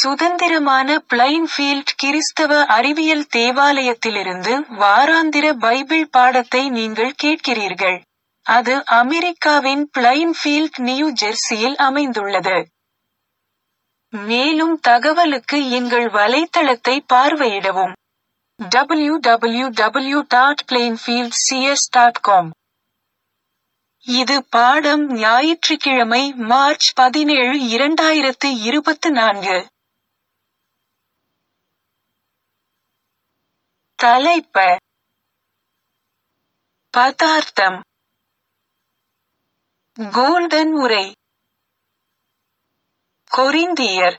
சுதந்திரமான பிளைன்ஃபீல்ட் கிறிஸ்தவ அறிவியல் தேவாலயத்திலிருந்து வாராந்திர பைபிள் பாடத்தை நீங்கள் கேட்கிறீர்கள். அது அமெரிக்காவின் பிளைன்ஃபீல்ட் நியூ ஜெர்சியில் அமைந்துள்ளது. மேலும் தகவலுக்கு எங்கள் வலைத்தளத்தை பார்வையிடவும். www.plainfieldcs.com இது பாடம் ஞாயிற்றுக்கிழமை மார்ச் பதினேழு இரண்டாயிரத்து இருபத்து நான்கு. தலைப்ப பதார்த்தம் கோல்டன் உரை கொரிந்தியர்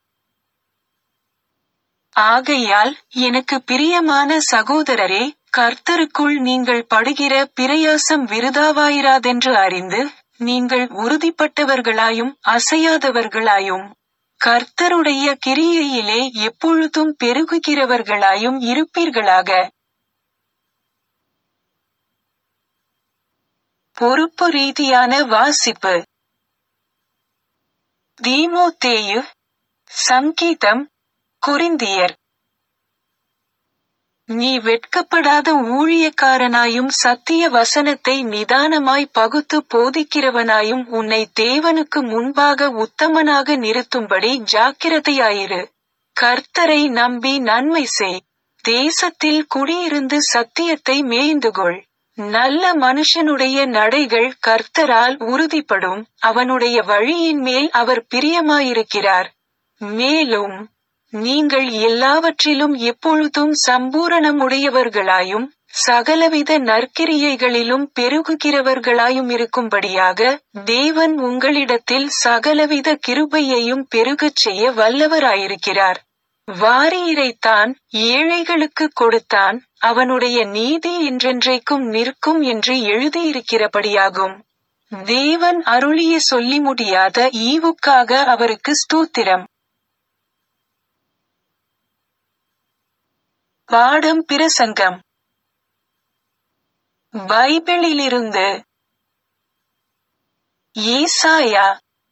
ஆகையால் எனக்கு பிரியமான சகோதரரே கர்த்தருக்குள் நீங்கள் படுகிற பிரயாசம் விருதாவாயிராதென்று அறிந்து நீங்கள் உறுதிப்பட்டவர்களாயும் அசையாதவர்களாயும் கர்த்தருடைய கிரியையிலே எப்பொழுதும் பெருகுகிறவர்களாயும் இருப்பீர்களாக பொறுப்பு ரீதியான வாசிப்பு தீமோத்தேயு சங்கீதம் கொரிந்தியர் நீ வெட்கப்படாத ஊழியக்காரனாயும் சத்திய வசனத்தை நிதானமாய் பகுத்து போதிக்கிறவனாயும் உன்னை தேவனுக்கு முன்பாக உத்தமனாக நிறுத்தும்படி ஜாக்கிரதையாயிரு கர்த்தரை நம்பி நன்மை செய் தேசத்தில் குடியிருந்து சத்தியத்தை மேய்ந்துகொள் நல்ல மனுஷனுடைய நடைகள் கர்த்தரால் உறுதிப்படும் அவனுடைய வழியின் மேல் அவர் பிரியமாயிருக்கிறார் மேலும் நீங்கள் எல்லாவற்றிலும் எப்பொழுதும் சம்பூரணமுடையவர்களாயும் சகலவித நற்கிரியைகளிலும் பெருகுகிறவர்களாயும் இருக்கும்படியாக தேவன் உங்களிடத்தில் சகலவித கிருபையையும் பெருகச் செய்ய வல்லவராயிருக்கிறார் வாரியரைத்தான் ஏழைகளுக்கு கொடுத்தான் அவனுடைய நீதி என்றென்றைக்கும் நிற்கும் என்று எழுதியிருக்கிறபடியாகும் தேவன் அருளிய சொல்லி முடியாத ஈவுக்காக அவருக்கு ஸ்தோத்திரம் பாடம் பிரசங்கம் பைபிளிலிருந்து ஏசாயா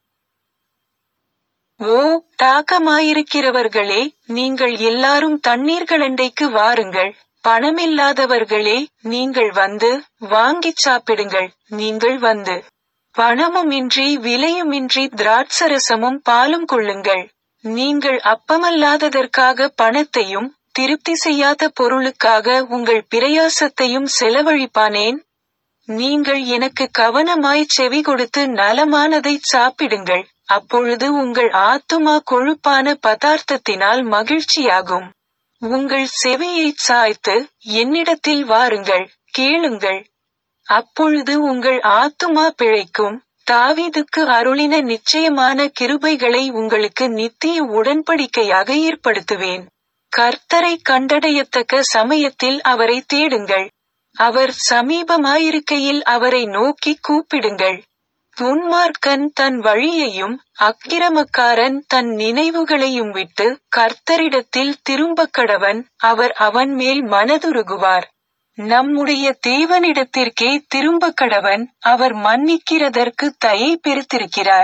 ஓ தாக்கமாயிருக்கிறவர்களே நீங்கள் எல்லாரும் தண்ணீர்களண்டைக்கு வாருங்கள் பணமில்லாதவர்களே நீங்கள் வந்து வாங்கிச் சாப்பிடுங்கள் நீங்கள் வந்து பணமுமின்றி விலையுமின்றி திராட்சரசமும் பாலும் கொள்ளுங்கள் நீங்கள் அப்பமல்லாததற்காக பணத்தையும் திருப்தி செய்யாத பொருளுக்காக உங்கள் பிரயாசத்தையும் செலவழிப்பானேன் நீங்கள் எனக்கு கவனமாய் செவி கொடுத்து நலமானதைச் சாப்பிடுங்கள் அப்பொழுது உங்கள் ஆத்துமா கொழுப்பான பதார்த்தத்தினால் மகிழ்ச்சியாகும் உங்கள் செவியைச் சாய்த்து என்னிடத்தில் வாருங்கள் கேளுங்கள் அப்பொழுது உங்கள் ஆத்துமா பிழைக்கும் தாவீதுக்கு அருளின நிச்சயமான கிருபைகளை உங்களுக்கு நித்திய உடன்படிக்கையாக ஏற்படுத்துவேன் கர்த்தரை கண்டடையத்தக்க சமயத்தில் அவரை தேடுங்கள் அவர் சமீபமாயிருக்கையில் அவரை நோக்கி கூப்பிடுங்கள் துன்மார்க்கன் தன் வழியையும் அக்கிரமக்காரன் தன் நினைவுகளையும் விட்டு கர்த்தரிடத்தில் திரும்பக் கடவன் அவர் அவன் மேல் மனதுருகுவார் நம்முடைய தேவனிடத்திற்கே திரும்பக் கடவன் அவர் மன்னிக்கிறதற்கு தயை பெருத்திருக்கிறார்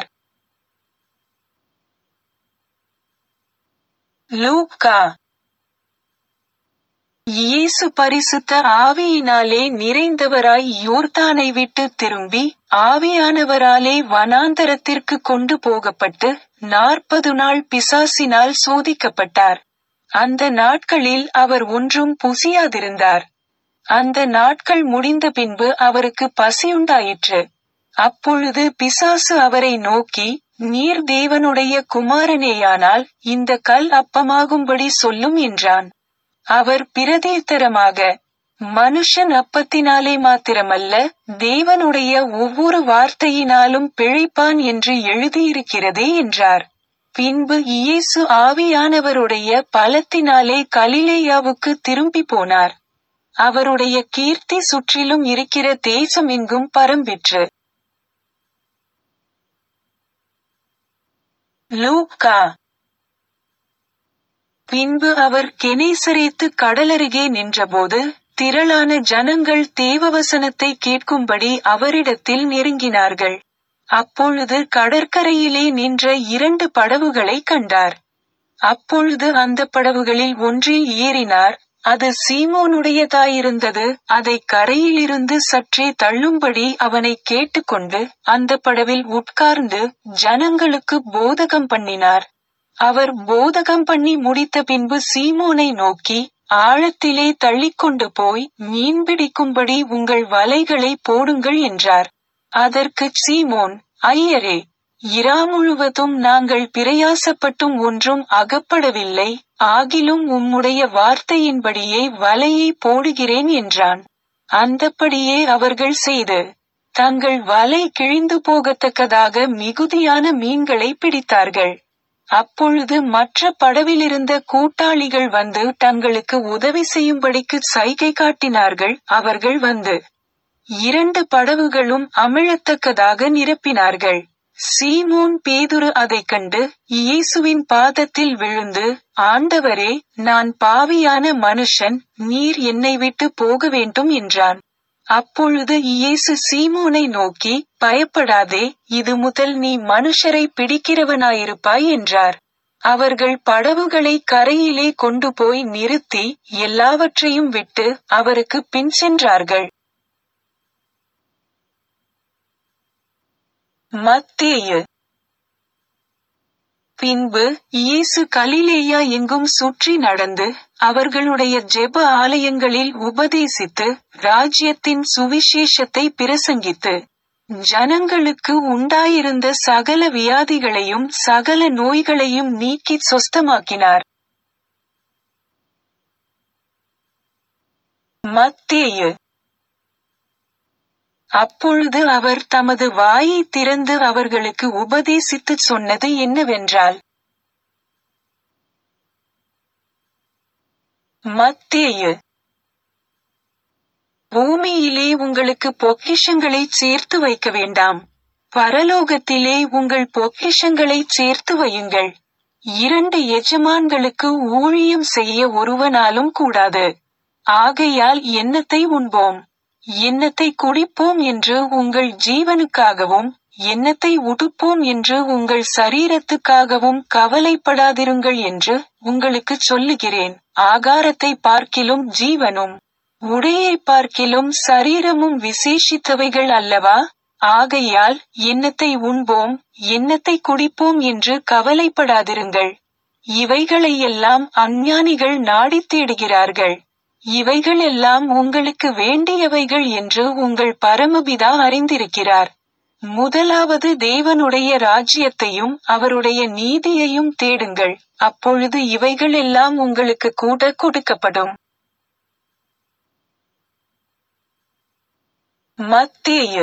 லூக்கா இயேசு பரிசுத்த ஆவியினாலே நிறைந்தவராய் யோர்தானை விட்டு திரும்பி ஆவியானவராலே வனாந்தரத்திற்கு கொண்டு போகப்பட்டு நாற்பது நாள் பிசாசினால் சோதிக்கப்பட்டார் அந்த நாட்களில் அவர் ஒன்றும் புசியாதிருந்தார் அந்த நாட்கள் முடிந்த பின்பு அவருக்கு பசியுண்டாயிற்று அப்பொழுது பிசாசு அவரை நோக்கி நீர் தேவனுடைய குமாரனேயானால் இந்த கல் அப்பமாகும்படி சொல்லும் என்றான் அவர் பிரதித்தரமாக மனுஷன் அப்பத்தினாலே மாத்திரமல்ல தேவனுடைய ஒவ்வொரு வார்த்தையினாலும் பிழைப்பான் என்று எழுதியிருக்கிறதே என்றார் பின்பு இயேசு ஆவியானவருடைய பலத்தினாலே கலிலேயாவுக்கு திரும்பி போனார் அவருடைய கீர்த்தி சுற்றிலும் இருக்கிற தேசமெங்கும் பரம்பிற்று லூக்கா பின்பு அவர் கெனேசரேத்து கடலருகே நின்றபோது திரளான ஜனங்கள் தேவவசனத்தை கேட்கும்படி அவரிடத்தில் நெருங்கினார்கள் அப்பொழுது கடற்கரையிலே நின்ற இரண்டு படவுகளை கண்டார் அப்பொழுது அந்த படவுகளில் ஒன்றில் ஏறினார் அது சீமோனுடையதாயிருந்தது அதை கரையிலிருந்து சற்றே தள்ளும்படி அவனை கேட்டுக்கொண்டு அந்த படவில் உட்கார்ந்து ஜனங்களுக்கு போதகம் பண்ணினார் அவர் போதகம் பண்ணி முடித்த பின்பு சீமோனை நோக்கி ஆழத்திலே தள்ளிக்கொண்டு போய் மீன் பிடிக்கும்படி உங்கள் வலைகளை போடுங்கள் என்றார் அதற்கு சீமோன் ஐயரே இரா முழுவதும் நாங்கள் பிரயாசப்பட்டும் ஒன்றும் அகப்படவில்லை ஆகிலும் உம்முடைய வார்த்தையின்படியே வலையை போடுகிறேன் என்றான் அந்தப்படியே அவர்கள் செய்து தங்கள் வலை கிழிந்து போகத்தக்கதாக மிகுதியான மீன்களை பிடித்தார்கள் அப்பொழுது மற்ற படவிலிருந்த கூட்டாளிகள் வந்து தங்களுக்கு உதவி செய்யும்படிக்கு சைகை காட்டினார்கள் அவர்கள் வந்து இரண்டு படவுகளும் அமிழத்தக்கதாக நிரப்பினார்கள் சீமோன் பேதுரு அதைக் கண்டு இயேசுவின் பாதத்தில் விழுந்து ஆண்டவரே நான் பாவியான மனுஷன் நீர் என்னை விட்டு போக வேண்டும் என்றான் அப்பொழுது இயேசு சீமோனை நோக்கி பயப்படாதே இது முதல் நீ மனுஷரை பிடிக்கிறவனாயிருப்பாய் என்றார் அவர்கள் படவுகளை கரையிலே கொண்டு போய் நிறுத்தி எல்லாவற்றையும் விட்டு அவருக்கு பின் சென்றார்கள் மத்தேயு பின்பு இயேசு கலிலேயா எங்கும் சுற்றி நடந்து அவர்களுடைய ஜெப ஆலயங்களில் உபதேசித்து ராஜ்யத்தின் சுவிசேஷத்தை பிரசங்கித்து ஜனங்களுக்கு உண்டாயிருந்த சகல வியாதிகளையும் சகல நோய்களையும் நீக்கி சொஸ்தமாக்கினார் மத்தேயு அப்பொழுது அவர் தமது வாயை திறந்து அவர்களுக்கு உபதேசித்துச் சொன்னது என்னவென்றால் மத்தேயு பூமியிலே உங்களுக்கு பொக்கிஷங்களை சேர்த்து வைக்க வேண்டாம் பரலோகத்திலே உங்கள் பொக்கிஷங்களை சேர்த்து வையுங்கள் இரண்டு எஜமான்களுக்கு ஊழியம் செய்ய ஒருவனாலும் கூடாது ஆகையால் எண்ணத்தை உண்போம் எண்ணத்தை குடிப்போம் என்று உங்கள் ஜீவனுக்காகவும் எண்ணத்தை உடுப்போம் என்று உங்கள் சரீரத்துக்காகவும் கவலைப்படாதிருங்கள் என்று உங்களுக்கு சொல்லுகிறேன் ஆகாரத்தை பார்க்கிலும் ஜீவனும் உடையை பார்க்கிலும் சரீரமும் விசேஷித்தவைகள் அல்லவா ஆகையால் எண்ணத்தை உண்போம் எண்ணத்தை குடிப்போம் என்று கவலைப்படாதிருங்கள் இவைகளையெல்லாம் அஞ்ஞானிகள் நாடித் தேடுகிறார்கள் இவைகள் எல்லாம் உங்களுக்கு வேண்டியவைகள் என்று உங்கள் பரமபிதா அறிந்திருக்கிறார் முதலாவது தேவனுடைய ராஜ்யத்தையும் அவருடைய நீதியையும் தேடுங்கள் அப்பொழுது இவைகள் எல்லாம் உங்களுக்கு கூட கொடுக்கப்படும் மத்தேயு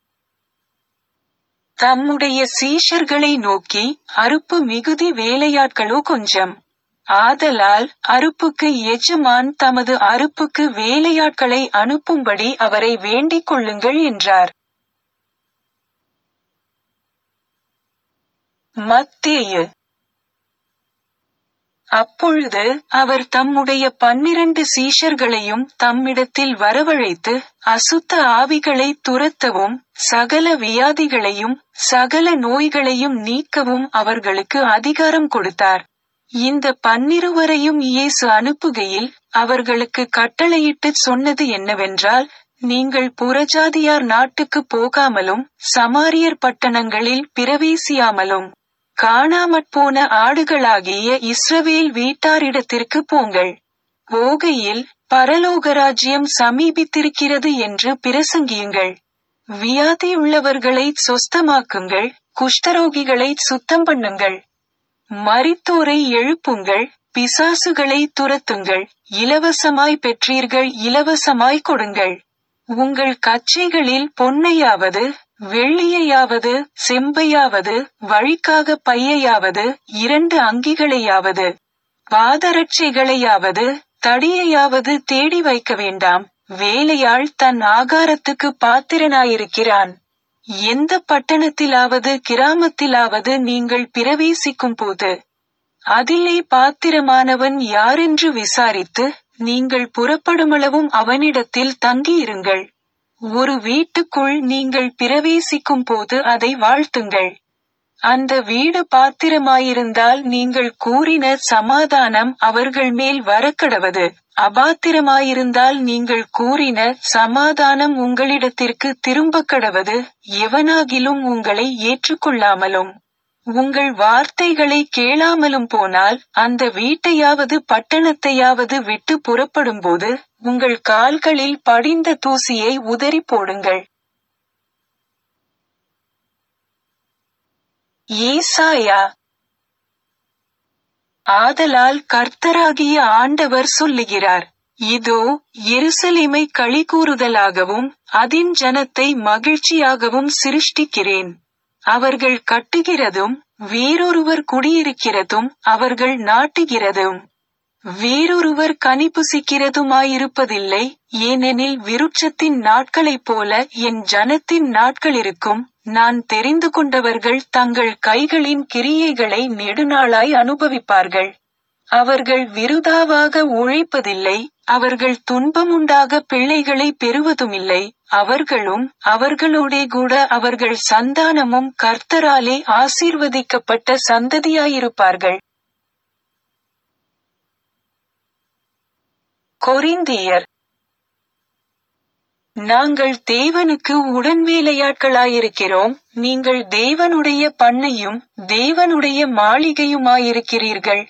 தம்முடைய சீஷர்களை நோக்கி அறுப்பு மிகுதி வேலையாட்களோ கொஞ்சம் ஆதலால் அறுப்புக்கு எஜமான் தமது அறுப்புக்கு வேலையாட்களை அனுப்பும்படி அவரை வேண்டிக் கொள்ளுங்கள் என்றார் மத்தேயு அப்பொழுது அவர் தம்முடைய பன்னிரண்டு சீஷர்களையும் தம்மிடத்தில் வரவழைத்து அசுத்த ஆவிகளை துரத்தவும் சகல வியாதிகளையும் சகல நோய்களையும் நீக்கவும் அவர்களுக்கு அதிகாரம் கொடுத்தார் இந்த பன்னிருவரையும் இயேசு அனுப்புகையில் அவர்களுக்கு கட்டளையிட்டுச் சொன்னது என்னவென்றால் நீங்கள் புறஜாதியார் நாட்டுக்கு போகாமலும் சமாரியர் பட்டணங்களில் பிரவேசியாமலும் காணாமற் போன ஆடுகளாகிய இஸ்ரவேல் வீட்டாரிடத்திற்கு போங்கள் போகையில் பரலோகராஜ்யம் சமீபித்திருக்கிறது என்று பிரசங்கியுங்கள் வியாதியுள்ளவர்களை சொஸ்தமாக்குங்கள் குஷ்டரோகிகளை சுத்தம் பண்ணுங்கள் மரித்தோரை எழுப்புங்கள் பிசாசுகளை துரத்துங்கள் இலவசமாய் பெற்றீர்கள் இலவசமாய் கொடுங்கள் உங்கள் கச்சைகளில் பொன்னையாவது வெள்ளியையாவது செம்பையாவது வழிக்காக பையையாவது இரண்டு அங்கிகளையாவது பாதரட்சைகளையாவது தடியையாவது தேடி வைக்க வேண்டாம் வேலையாள் தன் ஆகாரத்துக்கு பாத்திரனாயிருக்கிறான் எந்த பட்டணத்திலாவது கிராமத்திலாவது நீங்கள் பிரவேசிக்கும் போது அதிலே பாத்திரமானவன் யாரென்று விசாரித்து நீங்கள் புறப்படுமளவும் அவனிடத்தில் தங்கியிருங்கள் ஒரு வீட்டுக்குள் நீங்கள் பிரவேசிக்கும் போது அதை வாழ்த்துங்கள் அந்த வீடு பாத்திரமாயிருந்தால் நீங்கள் கூறின சமாதானம் அவர்கள் மேல் வரக்கடவது அபாத்திரமாயிருந்தால் நீங்கள் கூறின சமாதானம் உங்களிடத்திற்கு திரும்பக் கடவது எவனாகிலும் உங்களை ஏற்றுக்கொள்ளாமலும் உங்கள் வார்த்தைகளை கேளாமலும் போனால் அந்த வீட்டையாவது பட்டணத்தையாவது விட்டு புறப்படும்போது உங்கள் கால்களில் படிந்த தூசியை உதறி போடுங்கள் ஏசாயா ஆதலால் கர்த்தராகிய ஆண்டவர் சொல்லுகிறார் இதோ எருசலேமை களிகூறுதலாகவும் அதின் ஜனத்தை மகிழ்ச்சியாகவும் சிருஷ்டிக்கிறேன் அவர்கள் கட்டுகிறதும் வேறொருவர் குடியிருக்கிறதும் அவர்கள் நாட்டுகிறதும் வேறொருவர் கனிபுசிக்கிறதுமாயிருப்பதில்லை ஏனெனில் விருட்சத்தின் நாட்களைப் போல என் ஜனத்தின் நாட்களிருக்கும் நான் தெரிந்து கொண்டவர்கள் தங்கள் கைகளின் கிரியைகளை நெடுநாளாய் அனுபவிப்பார்கள் அவர்கள் விருதாவாக உழைப்பதில்லை அவர்கள் துன்பமுண்டாக பிள்ளைகளை பெறுவதுமில்லை அவர்களும் அவர்களோடே கூட அவர்கள் சந்தானமும் கர்த்தராலே ஆசீர்வதிக்கப்பட்ட சந்ததியாயிருப்பார்கள் கொரிந்தியர் நாங்கள் தேவனுக்கு உடன்வேலையாட்களாயிருக்கிறோம் நீங்கள் தேவனுடைய பண்ணையும் தேவனுடைய மாளிகையுமாயிருக்கிறீர்கள்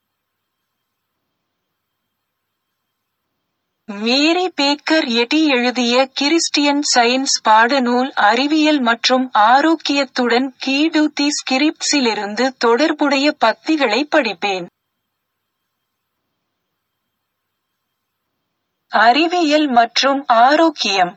மேரி பேக்கர் எட்டி எழுதிய கிறிஸ்டியன் சயின்ஸ் பாடநூல் அறிவியல் மற்றும் ஆரோக்கியத்துடன் கீடூத்தி ஸ்கிரிப்ட்ஸிலிருந்து தொடர்புடைய பத்திகளை படிப்பேன் அறிவியல் மற்றும் ஆரோக்கியம்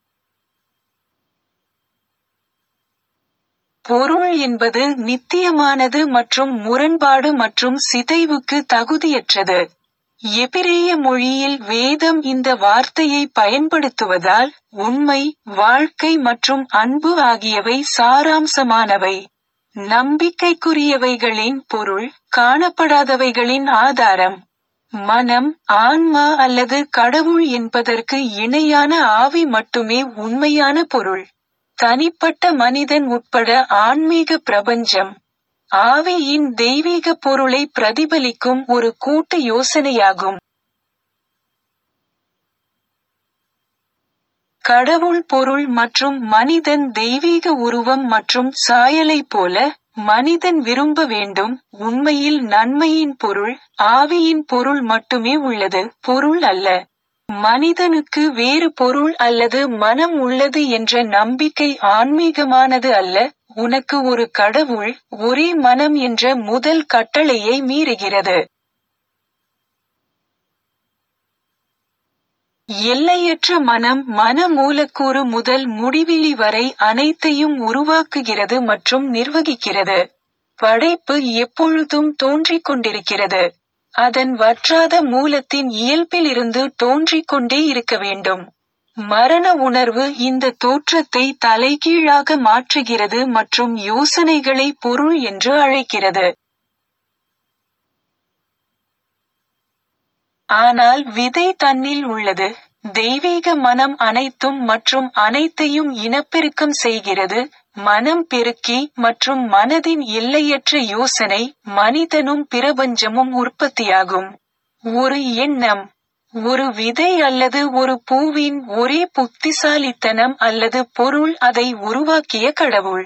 பொருள் என்பது நித்தியமானது மற்றும் முரண்பாடு மற்றும் சிதைவுக்கு தகுதியற்றது எபிரேய மொழியில் வேதம் இந்த வார்த்தையை பயன்படுத்துவதால் உண்மை வாழ்க்கை மற்றும் அன்பு ஆகியவை சாராம்சமானவை நம்பிக்கைக்குரியவைகளின் பொருள் காணப்படாதவைகளின் ஆதாரம் மனம் ஆன்மா அல்லது கடவுள் என்பதற்கு இணையான ஆவி மட்டுமே உண்மையான பொருள் தனிப்பட்ட மனிதன் உட்பட ஆன்மீக பிரபஞ்சம் ஆவியின் தெய்வீக பொருளை பிரதிபலிக்கும் ஒரு கூட்டு யோசனையாகும் கடவுள் பொருள் மற்றும் மனிதன் தெய்வீக உருவம் மற்றும் சாயலைப் போல மனிதன் விரும்ப வேண்டும் உண்மையில் நன்மையின் பொருள் ஆவியின் பொருள் மட்டுமே உள்ளது பொருள் அல்ல மனிதனுக்கு வேறு பொருள் அல்லது மனம் உள்ளது என்ற நம்பிக்கை ஆன்மீகமானது அல்ல உனக்கு ஒரு கடவுள் ஒரே மனம் என்ற முதல் கட்டளையை மீறுகிறது எல்லையற்ற மனம் மன மூலக்கூறு முதல் முடிவிலி வரை அனைத்தையும் உருவாக்குகிறது மற்றும் நிர்வகிக்கிறது படைப்பு எப்பொழுதும் தோன்றிக் கொண்டிருக்கிறது அதன் வற்றாத மூலத்தின் இயல்பிலிருந்து தோன்றிக் கொண்டே இருக்க வேண்டும் மரண உணர்வு இந்த தோற்றத்தை தலைகீழாக மாற்றுகிறது மற்றும் யோசனைகளை பொருள் என்று அழைக்கிறது ஆனால் விதை தன்னில் உள்ளது தெய்வீக மனம் அனைத்தும் மற்றும் அனைத்தையும் இனப்பெருக்கம் செய்கிறது மனம் பெருக்கி மற்றும் மனதின் எல்லையற்ற யோசனை மனிதனும் பிரபஞ்சமும் உற்பத்தியாகும் ஒரு எண்ணம் ஒரு விதை அல்லது ஒரு பூவின் ஒரே புத்திசாலித்தனம் அல்லது பொருள் அதை உருவாக்கிய கடவுள்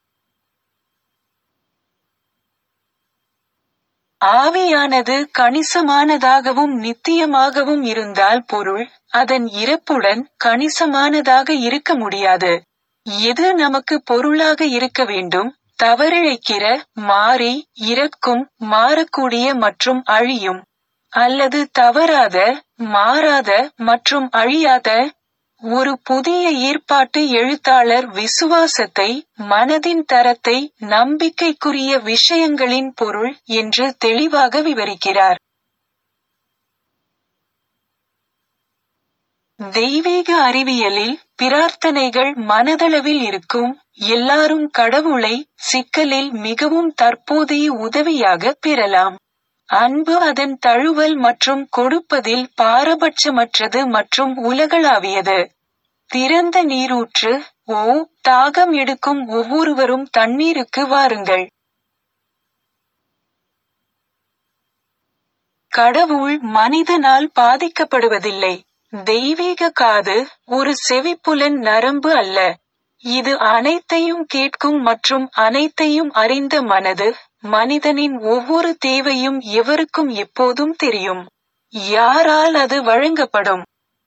ஆவியானது கணிசமானதாகவும் நித்தியமாகவும் இருந்தால் பொருள் அதன் இறப்புடன் கணிசமானதாக இருக்க முடியாது எது நமக்கு பொருளாக இருக்க வேண்டும் தவறிழைக்கிற மாறி இறக்கும் மாறக்கூடிய மற்றும் அழியும் அல்லது தவறாத மாறாத மற்றும் அழியாத ஒரு புதிய ஏற்பாட்டு எழுத்தாளர் விசுவாசத்தை மனதின் தரத்தை நம்பிக்கைக்குரிய விஷயங்களின் பொருள் என்று தெளிவாக விவரிக்கிறார் தெய்வீக அறிவியலில் பிரார்த்தனைகள் மனதளவில் இருக்கும் எல்லாரும் கடவுளை சிக்கலில் மிகவும் தற்போதைய உதவியாக பெறலாம் அன்பு அதன் தழுவல் மற்றும் கொடுப்பதில் பாரபட்சமற்றது மற்றும் உலகளாவியது திறந்த நீரூற்று ஓ தாகம் எடுக்கும் ஒவ்வொருவரும் தண்ணீருக்கு வாருங்கள் கடவுள் மனிதனால் பாதிக்கப்படுவதில்லை தெய்வீக காது ஒரு செவிப்புலன் நரம்பு அல்ல இது அனைத்தையும் கேட்கும் மற்றும் அனைத்தையும் அறிந்த மனது மனிதனின் ஒவ்வொரு தேவையும் எவருக்கும் எப்போதும் தெரியும் யாரால் அது வழங்கப்படும்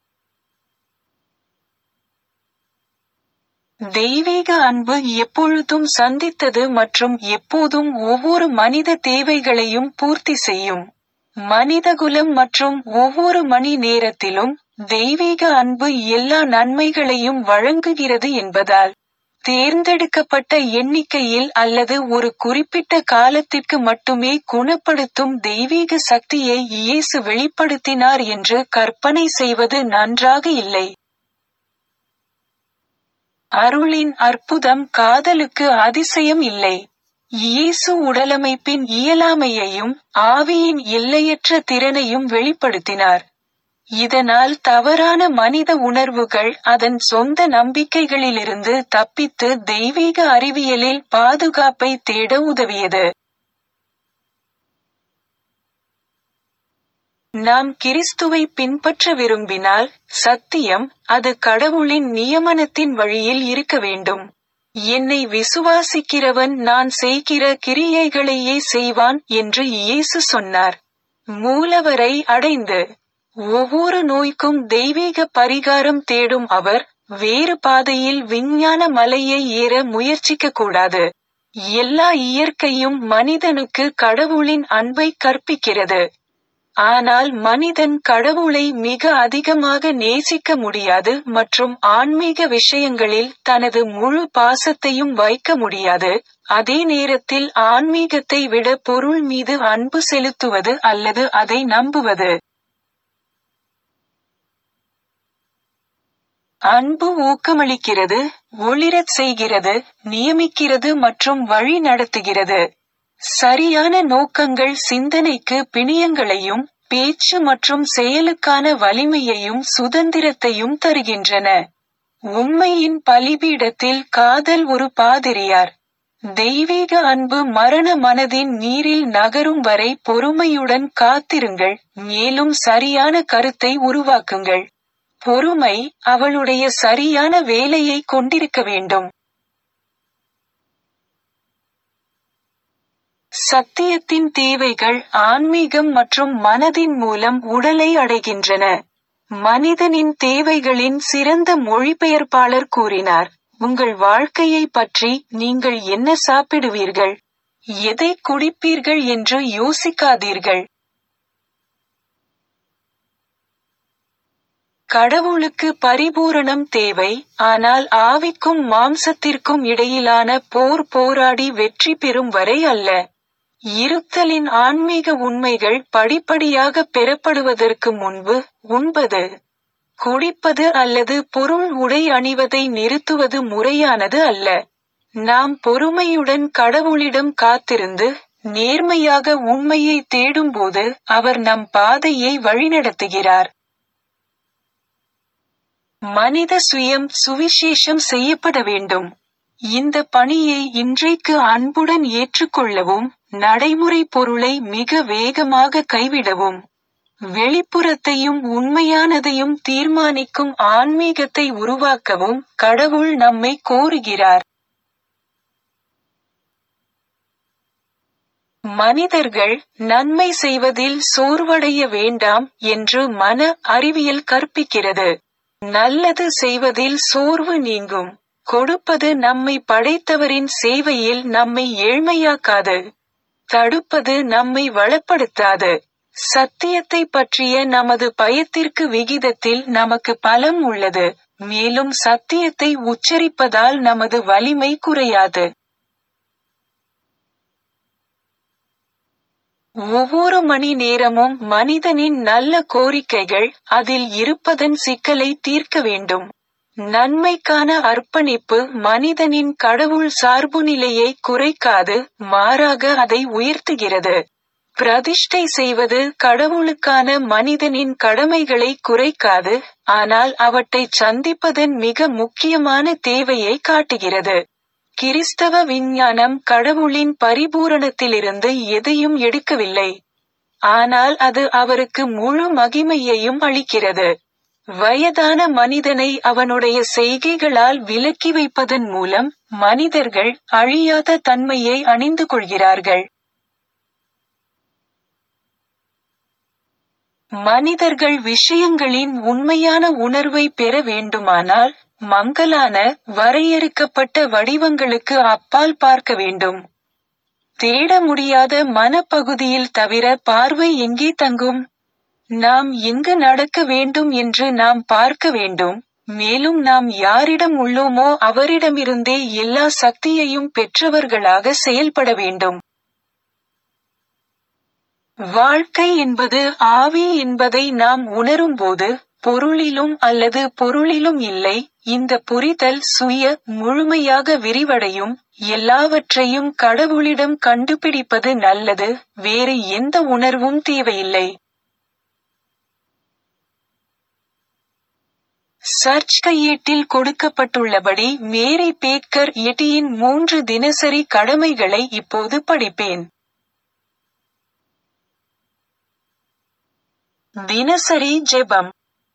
தெய்வீக அன்பு எப்பொழுதும் சந்தித்தது மற்றும் எப்போதும் ஒவ்வொரு மனித தேவைகளையும் பூர்த்தி செய்யும் மனிதகுலம் மற்றும் ஒவ்வொரு மணி நேரத்திலும் தெய்வீக அன்பு எல்லா நன்மைகளையும் வழங்குகிறது என்பதால் தேர்ந்தெடுக்கப்பட்ட எண்ணிக்கையில் அல்லது ஒரு குறிப்பிட்ட காலத்திற்கு மட்டுமே குணப்படுத்தும் தெய்வீக சக்தியை இயேசு வெளிப்படுத்தினார் என்று கற்பனை செய்வது நன்றாக இல்லை அருளின் அற்புதம் காதலுக்கு அதிசயம் இல்லை இயேசு உடலமைப்பின் இயலாமையையும் ஆவியின் எல்லையற்ற திறனையும் வெளிப்படுத்தினார் இதனால் தவறான மனித உணர்வுகள் அதன் சொந்த நம்பிக்கைகளிலிருந்து தப்பித்து தெய்வீக அறிவியலில் பாதுகாப்பை தேட உதவியது நாம் கிறிஸ்துவை பின்பற்ற விரும்பினால் சத்தியம் அது கடவுளின் நியமனத்தின் வழியில் இருக்க வேண்டும் என்னை விசுவாசிக்கிறவன் நான் செய்கிற கிரியைகளையே செய்வான் என்று இயேசு சொன்னார் மூலவரை அடைந்து ஒவ்வொரு நோய்க்கும் தெய்வீக பரிகாரம் தேடும் அவர் வேறு பாதையில் விஞ்ஞான மலையை ஏற முயற்சிக்க கூடாது எல்லா இயற்கையும் மனிதனுக்கு கடவுளின் அன்பை கற்பிக்கிறது ஆனால் மனிதன் கடவுளை மிக அதிகமாக நேசிக்க முடியாது மற்றும் ஆன்மீக விஷயங்களில் தனது முழு பாசத்தையும் வைக்க முடியாது அதே நேரத்தில் ஆன்மீகத்தை விட பொருள் மீது அன்பு செலுத்துவது அல்லது அதை நம்புவது அன்பு ஊக்கமளிக்கிறது ஒளிரச் செய்கிறது நியமிக்கிறது மற்றும் வழி நடத்துகிறது சரியான நோக்கங்கள் சிந்தனைக்கு பிணியங்களையும் பேச்சு மற்றும் செயலுக்கான வலிமையையும் சுதந்திரத்தையும் தருகின்றன உண்மையின் பலிபீடத்தில் காதல் ஒரு பாதிரியார் தெய்வீக அன்பு மரண மனதின் நீரில் நகரும் வரை பொறுமையுடன் காத்திருங்கள் மேலும் சரியான கருத்தை உருவாக்குங்கள் பொறுமை அவளுடைய சரியான வேலையை கொண்டிருக்க வேண்டும் சத்தியத்தின் தேவைகள் ஆன்மீகம் மற்றும் மனதின் மூலம் உடலை அடைகின்றன மனிதனின் தேவைகளின் சிறந்த மொழிபெயர்ப்பாளர் கூறினார் உங்கள் வாழ்க்கையை பற்றி நீங்கள் என்ன சாப்பிடுவீர்கள் எதை குடிப்பீர்கள் என்று யோசிக்காதீர்கள் கடவுளுக்கு பரிபூரணம் தேவை ஆனால் ஆவிக்கும் மாம்சத்திற்கும் இடையிலான போர் போராடி வெற்றி பெறும் வரை அல்ல இருத்தலின் ஆன்மீக உண்மைகள் படிப்படியாக பெறப்படுவதற்கு முன்பு உண்பது குடிப்பது அல்லது பொருள் உடை அணிவதை நிறுத்துவது முறையானது அல்ல நாம் பொறுமையுடன் கடவுளிடம் காத்திருந்து நேர்மையாக உண்மையை தேடும்போது அவர் நம் பாதையை வழிநடத்துகிறார் மனித சுயம் சுவிசேஷம் செய்யப்பட வேண்டும் இந்த பணியை இன்றைக்கு அன்புடன் ஏற்றுக்கொள்ளவும் நடைமுறை பொருளை மிக வேகமாக கைவிடவும் வெளிப்புறத்தையும் உண்மையானதையும் தீர்மானிக்கும் ஆன்மீகத்தை உருவாக்கவும் கடவுள் நம்மை கோருகிறார் மனிதர்கள் நன்மை செய்வதில் சோர்வடைய வேண்டாம் என்று மன அறிவியல் கற்பிக்கிறது நல்லது செய்வதில் சோர்வு நீங்கும் கொடுப்பது நம்மை படைத்தவரின் சேவையில் நம்மை ஏழ்மையாக்காது தடுப்பது நம்மை வளப்படுத்தாது சத்தியத்தை பற்றிய நமது பயத்திற்கு விகிதத்தில் நமக்கு பலம் உள்ளது மேலும் சத்தியத்தை உச்சரிப்பதால் நமது வலிமை குறையாது ஒவ்வொரு மணி நேரமும் மனிதனின் நல்ல கோரிக்கைகள் அதில் இருப்பதன் சிக்கலை தீர்க்க வேண்டும் நன்மைக்கான அர்ப்பணிப்பு மனிதனின் கடவுள் சார்புநிலையை குறைக்காது மாறாக அதை உயர்த்துகிறது பிரதிஷ்டை செய்வது கடவுளுக்கான மனிதனின் கடமைகளை குறைக்காது ஆனால் அவற்றை சந்திப்பதன் மிக முக்கியமான தேவையை காட்டுகிறது கிறிஸ்தவ விஞ்ஞானம் கடவுளின் பரிபூரணத்திலிருந்து எதையும் எடுக்கவில்லை ஆனால் அது அவருக்கு முழு மகிமையையும் அளிக்கிறது வயதான மனிதனை அவனுடைய செய்கைகளால் விலக்கி வைப்பதன் மூலம் மனிதர்கள் அழியாத தன்மையை அணிந்து கொள்கிறார்கள் மனிதர்கள் விஷயங்களின் உண்மையான உணர்வை பெற வேண்டுமானால் மங்கலான வரையறுக்கப்பட்ட வடிவங்களுக்கு அப்பால் பார்க்க வேண்டும் தேட முடியாத மனப்பகுதியில் தவிர பார்வை எங்கே தங்கும் நாம் எங்கு நடக்க வேண்டும் என்று நாம் பார்க்க வேண்டும் மேலும் நாம் யாரிடம் உள்ளோமோ அவரிடமிருந்தே எல்லா சக்தியையும் பெற்றவர்களாக செயல்பட வேண்டும் வாழ்க்கை என்பது ஆவி என்பதை நாம் உணரும்போது பொருளிலும் அல்லது பொருளிலும் இல்லை இந்த புரிதல் சுய முழுமையாக விரிவடையும் எல்லாவற்றையும் கடவுளிடம் கண்டுபிடிப்பது நல்லது வேறு எந்த உணர்வும் தேவையில்லை சர்ச் கையேட்டில் கொடுக்கப்பட்டுள்ளபடி மேரி பேக்கர் எட்டியின் மூன்று தினசரி கடமைகளை இப்போது படிப்பேன் தினசரி ஜெபம்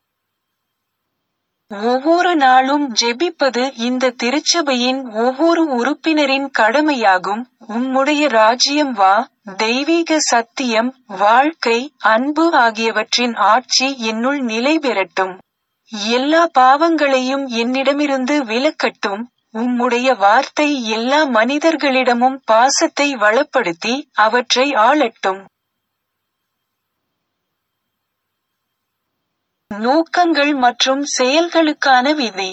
ஒவ்வொரு நாளும் ஜெபிப்பது இந்த திருச்சபையின் ஒவ்வொரு உறுப்பினரின் கடமையாகும் உம்முடைய ராஜ்யம் வா தெய்வீக சத்தியம் வாழ்க்கை அன்பு ஆகியவற்றின் ஆட்சி என்னுள் நிலை பெறட்டும் எல்லா பாவங்களையும் என்னிடமிருந்து விலக்கட்டும் உம்முடைய வார்த்தை எல்லா மனிதர்களிடமும் பாசத்தை வளப்படுத்தி அவற்றை ஆளட்டும் நோக்கங்கள் மற்றும் செயல்களுக்கான விதி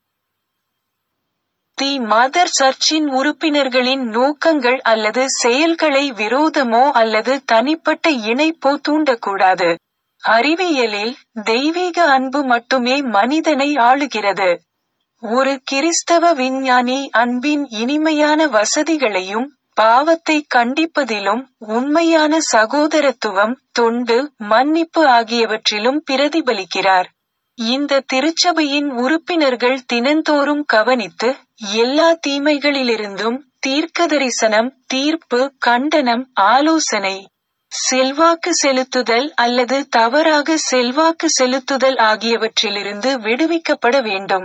தி மதர் சர்ச்சின் உறுப்பினர்களின் நோக்கங்கள் அல்லது செயல்களை விரோதமோ அல்லது தனிப்பட்ட இணைப்போ தூண்டக்கூடாது அறிவியலில் தெய்வீக அன்பு மட்டுமே மனிதனை ஆளுகிறது ஒரு கிறிஸ்தவ விஞ்ஞானி அன்பின் இனிமையான வசதிகளையும் பாவத்தை கண்டிப்பதிலும் உண்மையான சகோதரத்துவம் தொண்டு மன்னிப்பு ஆகியவற்றிலும் பிரதிபலிக்கிறார் இந்த திருச்சபையின் உறுப்பினர்கள் தினந்தோறும் கவனித்து எல்லா தீமைகளிலிருந்தும் தீர்க்கதரிசனம் தீர்ப்பு கண்டனம் ஆலோசனை செல்வாக்கு செலுத்துதல் அல்லது தவறாக செல்வாக்கு செலுத்துதல் ஆகியவற்றிலிருந்து விடுவிக்கப்பட வேண்டும்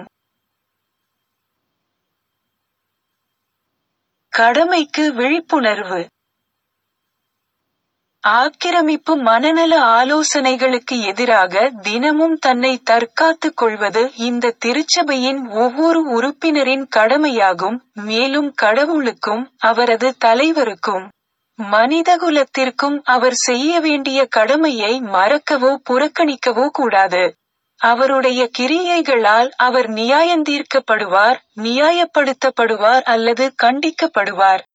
கடமைக்கு விழிப்புணர்வு ஆக்கிரமிப்பு மனநல ஆலோசனைகளுக்கு எதிராக தினமும் தன்னை தற்காத்துக் கொள்வது இந்த திருச்சபையின் ஒவ்வொரு உறுப்பினரின் கடமையாகும் மேலும் கடவுளுக்கும் அவரது தலைவருக்கும் மனிதகுலத்திற்கும் அவர் செய்ய வேண்டிய கடமையை மறக்கவோ புறக்கணிக்கவோ கூடாது அவருடைய கிரியைகளால் அவர் நியாயந்தீர்க்கப்படுவார் நியாயப்படுத்தப்படுவார் அல்லது கண்டிக்கப்படுவார்